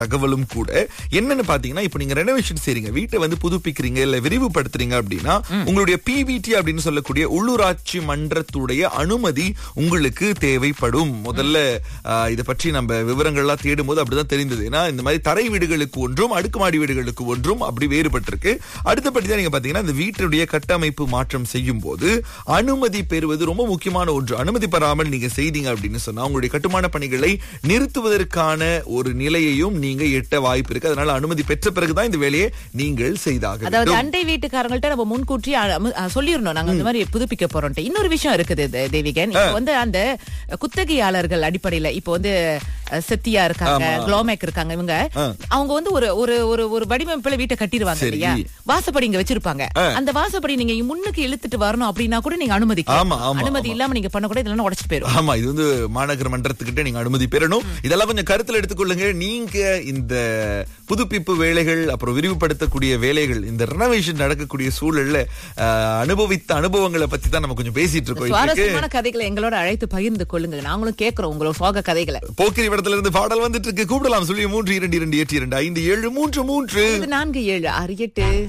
தகவலும் கூட என்னன்னு பாத்தீங்கன்னா இப்ப நீங்க ரெனோவேஷன் செய்றீங்க வீட்டை வந்து புதுப்பிக்கிறீங்க இல்ல விரிவுபடுத்துறீங்க அப்படின்னா உங்களுடைய பிவிடி அப்படின்னு சொல்லக்கூடிய உள்ளூராட்சி மன்றத்துடைய அனுமதி உங்களுக்கு தேவைப்படும் முதல்ல ஆஹ், இதை பற்றி நம்ம விவரங்கள்லாம் தேடும் போது அப்படிதான் தெரிந்தது ஏன்னா இந்த மாதிரி தரை வீடுகளுக்கு ஒன்றும் அடுக்குமாடி வீடுகளுக்கு ஒன்றும் அப்படி வேறுபட்டிருக்கு அடுத்தபடிதான் நீங்க பாத்தீங்கன்னா இந்த வீட்டுடைய கட்டமைப்பு மாற்றம் செய்யும் போது அனுமதி பெறுவது ரொம்ப முக்கியமான ஒன்று அனுமதி பெறாமல் நீங்க செய்தீங்க அப்படின்னு சொன்னா உங்களுடைய கட்டுமான பணிகளை நிறுத்துவதற்கான ஒரு நிலையையும் நீங்க எட்ட வாய்ப்பு இருக்கு அதனால அனுமதி பெற்ற பிறகுதான் இந்த வேலையை நீங்கள் செய்தாக அதாவது வேண்டும். அண்டை வீட்டுக்காரங்கள்ட்ட நம்ம முன்கூட்டி அ- அமு- அ, சொல்லிடணும் நாங்க இந்த மாதிரி புதுப்பிக்க போறோம்ட்டு இன்னொரு விஷயம் இருக்குது தே- தேவிகன் இப்போ வந்து அந்த குத்தகையாளர்கள் அடிப்படையில இப்போ வந்து அ, செத்தியா இருக்காங்க குளோமேக் இருக்காங்க இவங்க அவங்க வந்து ஒரு ஒரு ஒரு ஒரு வடிவமைப்புல வீட்டை கட்டிடுவாங்க சரி. இல்லையா வாசப்படி இங்க வச்சிருப்பாங்க அந்த வாசப்படி நீங்க முன்னுக்கு இழுத்துட்டு வரணும் அப்படின்னா கூட நீங்க அனுமதி ஆமா, ஆமா, அனுமதி இல்லாம நீங்க பண்ண கூட இதெல்லாம் உடைச்சிட்டு போயிரும் ஆமா இது வந்து மாநகர மன்றத்துக்கிட்ட நீங்க அனுமதி பெறணும் இதெல்லாம் கொஞ்சம் கருத்துல எடுத்துக்கொள்ளுங்க நீங்க இந்த புதுப்பிப்பு வேலைகள் அப்புறம் விரிவுபடுத்தக்கூடிய வேலைகள் இந்த ரெனோவேஷன் நடக்கக்கூடிய சூழல்ல ஆஹ், அனுபவித்த அனுபவங்களை பத்தி தான் நம்ம கொஞ்சம் பேசிட்டு இருக்கோம் இன்னைக்கு. சுவாரஸ்யமான கதைகளை எங்களோட அழைத்து பகிர்ந்து கொள்ளுங்க நாங்களும் கேக்குறோம் உங்களோட சோக கதைகளை போக்கிரி படத்துல இருந்து பாடல் வந்துட்டு இருக்கு கூப்பிடலாம் சொல்லி மூன்று இரண்டு இரண்டு எட்டு இரண்டு ஐந்து ஏழு மூன்று மூன்று இது நான்கு ஏழு ஆறு எட்டு